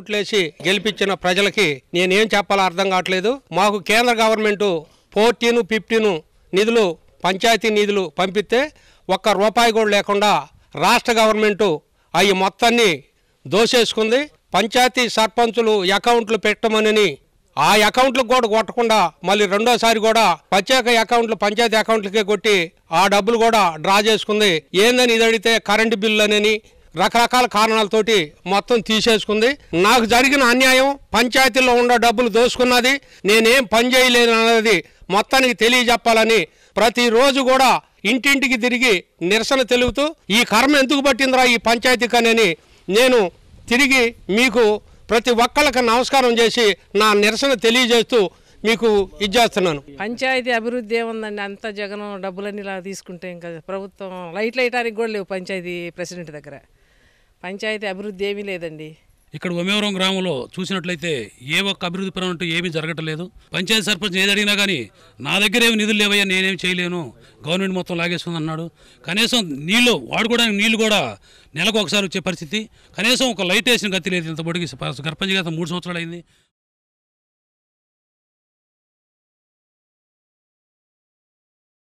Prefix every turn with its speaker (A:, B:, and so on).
A: ఓట్లేసి గెలిపించిన ప్రజలకి నేనేం చెప్పాలో అర్థం కావట్లేదు మాకు కేంద్ర గవర్నమెంట్ ఫోర్టీన్ ఫిఫ్టీన్ నిధులు పంచాయతీ నిధులు పంపిస్తే ఒక్క రూపాయి కూడా లేకుండా రాష్ట్ర గవర్నమెంట్ అవి మొత్తాన్ని దోసేసుకుంది పంచాయతీ సర్పంచులు అకౌంట్లు పెట్టమని ఆ అకౌంట్లకు కూడా కొట్టకుండా మళ్ళీ రెండోసారి కూడా ప్రత్యేక అకౌంట్లు పంచాయతీ అకౌంట్లకే కొట్టి ఆ డబ్బులు కూడా డ్రా చేసుకుంది ఏందని ఇది అడిగితే కరెంటు బిల్లు అని రకరకాల కారణాలతోటి మొత్తం తీసేసుకుంది నాకు జరిగిన అన్యాయం పంచాయతీలో ఉన్న డబ్బులు దోసుకున్నది నేనేం పని చేయలేను అన్నది మొత్తానికి తెలియజెప్పాలని ప్రతిరోజు కూడా ఇంటింటికి తిరిగి నిరసన తెలుగుతూ ఈ కర్మ ఎందుకు పట్టిందిరా ఈ పంచాయతీ కనని నేను తిరిగి మీకు ప్రతి ఒక్కళ్ళకి నమస్కారం చేసి నా నిరసన తెలియజేస్తూ మీకు ఇచ్చేస్తున్నాను
B: పంచాయతీ అభివృద్ధి ఏముందండి అంత జగన్ డబ్బులన్నీ ఇలా తీసుకుంటే ఇంకా ప్రభుత్వం లైట్లు వేయటానికి కూడా లేవు పంచాయతీ ప్రెసిడెంట్ దగ్గర పంచాయతీ అభివృద్ధి ఏమీ లేదండి
C: ఇక్కడ ఉమేవరం గ్రామంలో చూసినట్లయితే ఏ ఒక్క అభివృద్ధి పరం అంటూ ఏమీ జరగట్లేదు పంచాయతీ సర్పంచ్ ఏది అడిగినా కానీ నా దగ్గర ఏమి నిధులు లేవయ్యా నేనేం చేయలేను గవర్నమెంట్ మొత్తం లాగేస్తుంది అన్నాడు కనీసం నీళ్లు వాడుకోవడానికి నీళ్లు కూడా నెలకు ఒకసారి వచ్చే పరిస్థితి కనీసం ఒక లైట్ వేసిన గతి లేదు ఇంత పొడిగి సర్పంచ్ గత మూడు సంవత్సరాలు అయింది